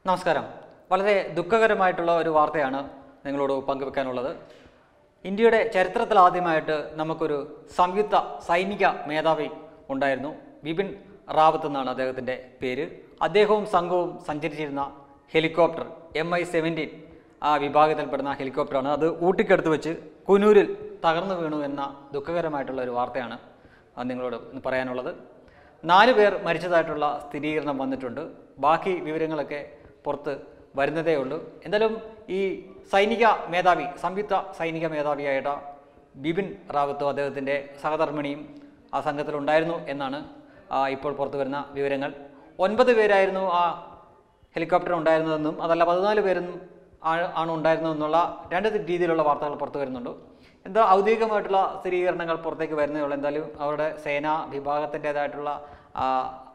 നമസ്കാരം വളരെ ദുഃഖകരമായിട്ടുള്ള ഒരു വാർത്തയാണ് നിങ്ങളോട് പങ്കുവെക്കാനുള്ളത് ഇന്ത്യയുടെ ചരിത്രത്തിൽ ആദ്യമായിട്ട് നമുക്കൊരു സംയുക്ത സൈനിക മേധാവി ഉണ്ടായിരുന്നു ബിപിൻ റാവത്ത് എന്നാണ് അദ്ദേഹത്തിൻ്റെ പേര് അദ്ദേഹവും സംഘവും സഞ്ചരിച്ചിരുന്ന ഹെലികോപ്റ്റർ എം ഐ സെവൻറ്റീൻ ആ വിഭാഗത്തിൽപ്പെടുന്ന ഹെലികോപ്റ്ററാണ് അത് ഊട്ടിക്കടുത്ത് വെച്ച് കുനൂരിൽ തകർന്നു വീണു എന്ന ദുഃഖകരമായിട്ടുള്ള ഒരു വാർത്തയാണ് ആ, നിങ്ങളോട് ഇന്ന് പറയാനുള്ളത് നാല് പേർ മരിച്ചതായിട്ടുള്ള സ്ഥിരീകരണം വന്നിട്ടുണ്ട് ബാക്കി വിവരങ്ങളൊക്കെ പുറത്ത് വരുന്നതേ ഉള്ളൂ എന്തായാലും ഈ സൈനിക മേധാവി സംയുക്ത സൈനിക മേധാവിയായിട്ട് ബിപിൻ റാവത്തും അദ്ദേഹത്തിൻ്റെ സഹധർമ്മിണിയും ആ സംഘത്തിലുണ്ടായിരുന്നു എന്നാണ് ആ, ഇപ്പോൾ പുറത്തു വരുന്ന വിവരങ്ങൾ ഒൻപത് പേരായിരുന്നു ആ ഹെലികോപ്റ്റർ ഉണ്ടായിരുന്നതെന്നും അതല്ല പതിനാല് പേരും ആണ് ആണ് ഉണ്ടായിരുന്നതെന്നുള്ള രണ്ട് രീതിയിലുള്ള വാർത്തകൾ പുറത്തു വരുന്നുണ്ട് എന്താ ഔദ്യോഗികമായിട്ടുള്ള സ്ഥിരീകരണങ്ങൾ പുറത്തേക്ക് വരുന്നേ ഉള്ളൂ എന്തായാലും അവരുടെ സേനാ വിഭാഗത്തിൻ്റേതായിട്ടുള്ള ആ,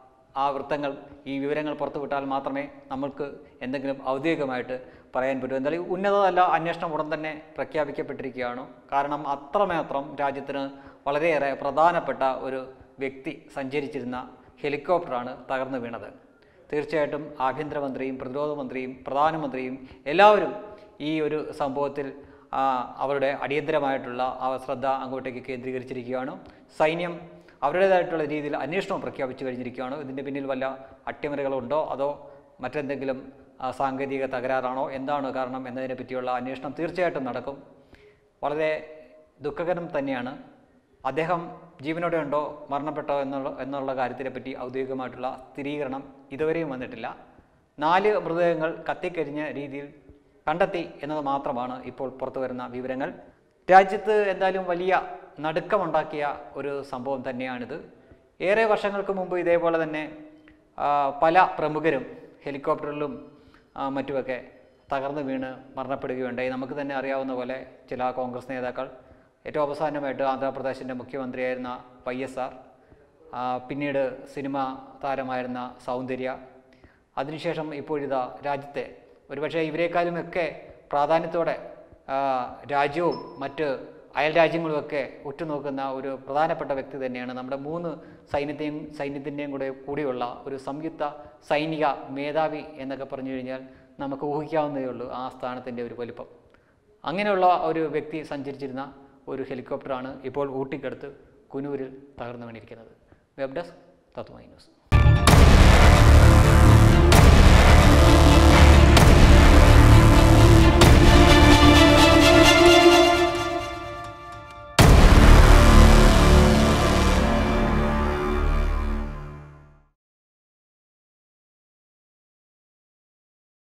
ആ വൃത്തങ്ങൾ ഈ വിവരങ്ങൾ പുറത്തുവിട്ടാൽ മാത്രമേ നമ്മൾക്ക് എന്തെങ്കിലും ഔദ്യോഗികമായിട്ട് പറയാൻ പറ്റൂ എന്തായാലും ഉന്നതതല അന്വേഷണം ഉടൻ തന്നെ പ്രഖ്യാപിക്കപ്പെട്ടിരിക്കുകയാണ് കാരണം അത്രമാത്രം രാജ്യത്തിന് വളരെയേറെ പ്രധാനപ്പെട്ട ഒരു വ്യക്തി സഞ്ചരിച്ചിരുന്ന ഹെലികോപ്റ്ററാണ് തകർന്നു വീണത് തീർച്ചയായിട്ടും ആഭ്യന്തരമന്ത്രിയും പ്രതിരോധ മന്ത്രിയും പ്രധാനമന്ത്രിയും എല്ലാവരും ഈ ഒരു സംഭവത്തിൽ ആ, അവരുടെ അടിയന്തരമായിട്ടുള്ള ആ ശ്രദ്ധ അങ്ങോട്ടേക്ക് കേന്ദ്രീകരിച്ചിരിക്കുകയാണ് സൈന്യം അവരുടേതായിട്ടുള്ള രീതിയിൽ അന്വേഷണം പ്രഖ്യാപിച്ചു കഴിഞ്ഞിരിക്കുകയാണ് ഇതിൻ്റെ പിന്നിൽ വല്ല അട്ടിമറികളുണ്ടോ അതോ മറ്റെന്തെങ്കിലും ആ, സാങ്കേതിക തകരാറാണോ എന്താണ് കാരണം എന്നതിനെ പറ്റിയുള്ള അന്വേഷണം തീർച്ചയായിട്ടും നടക്കും വളരെ ദുഃഖകരം തന്നെയാണ് അദ്ദേഹം ജീവനോടെ ഉണ്ടോ മരണപ്പെട്ടോ എന്നുള്ള എന്നുള്ള കാര്യത്തിനെ പറ്റി ഔദ്യോഗികമായിട്ടുള്ള സ്ഥിരീകരണം ഇതുവരെയും വന്നിട്ടില്ല നാല് മൃതദേഹങ്ങൾ കത്തിക്കരിഞ്ഞ രീതിയിൽ കണ്ടെത്തി എന്നത് മാത്രമാണ് ഇപ്പോൾ പുറത്തു വരുന്ന വിവരങ്ങൾ രാജ്യത്ത് എന്തായാലും വലിയ നടുക്കമുണ്ടാക്കിയ ഒരു സംഭവം തന്നെയാണിത് ഏറെ വർഷങ്ങൾക്ക് മുമ്പ് ഇതേപോലെ തന്നെ ആ, പല പ്രമുഖരും ഹെലികോപ്റ്ററിലും ആ, മറ്റുമൊക്കെ തകർന്നു വീണ് മരണപ്പെടുകയുണ്ടായി നമുക്ക് തന്നെ അറിയാവുന്ന പോലെ ചില കോൺഗ്രസ് നേതാക്കൾ ഏറ്റവും അവസാനമായിട്ട് ആന്ധ്രാപ്രദേശിൻ്റെ മുഖ്യമന്ത്രിയായിരുന്ന വൈ എസ് ആർ പിന്നീട് സിനിമ താരമായിരുന്ന സൗന്ദര്യ അതിനുശേഷം ഇപ്പോഴിതാ രാജ്യത്തെ ഒരുപക്ഷെ ഇവരെക്കാളുമൊക്കെ പ്രാധാന്യത്തോടെ ആ, രാജ്യവും മറ്റ് അയൽ രാജ്യങ്ങളുമൊക്കെ ഉറ്റുനോക്കുന്ന ഒരു പ്രധാനപ്പെട്ട വ്യക്തി തന്നെയാണ് നമ്മുടെ മൂന്ന് സൈന്യത്തെയും സൈന്യത്തിൻ്റെയും കൂടെ കൂടിയുള്ള ഒരു സംയുക്ത സൈനിക മേധാവി എന്നൊക്കെ പറഞ്ഞു കഴിഞ്ഞാൽ നമുക്ക് ഊഹിക്കാവുന്നതേ ഉള്ളൂ ആ സ്ഥാനത്തിൻ്റെ ഒരു വലിപ്പം അങ്ങനെയുള്ള ഒരു വ്യക്തി സഞ്ചരിച്ചിരുന്ന ഒരു ഹെലികോപ്റ്ററാണ് ഇപ്പോൾ ഊട്ടിക്കടുത്ത് കുനൂരിൽ തകർന്നു വീണിരിക്കുന്നത് വെബ് ഡെസ്ക് തത്വമൈ ന്യൂസ്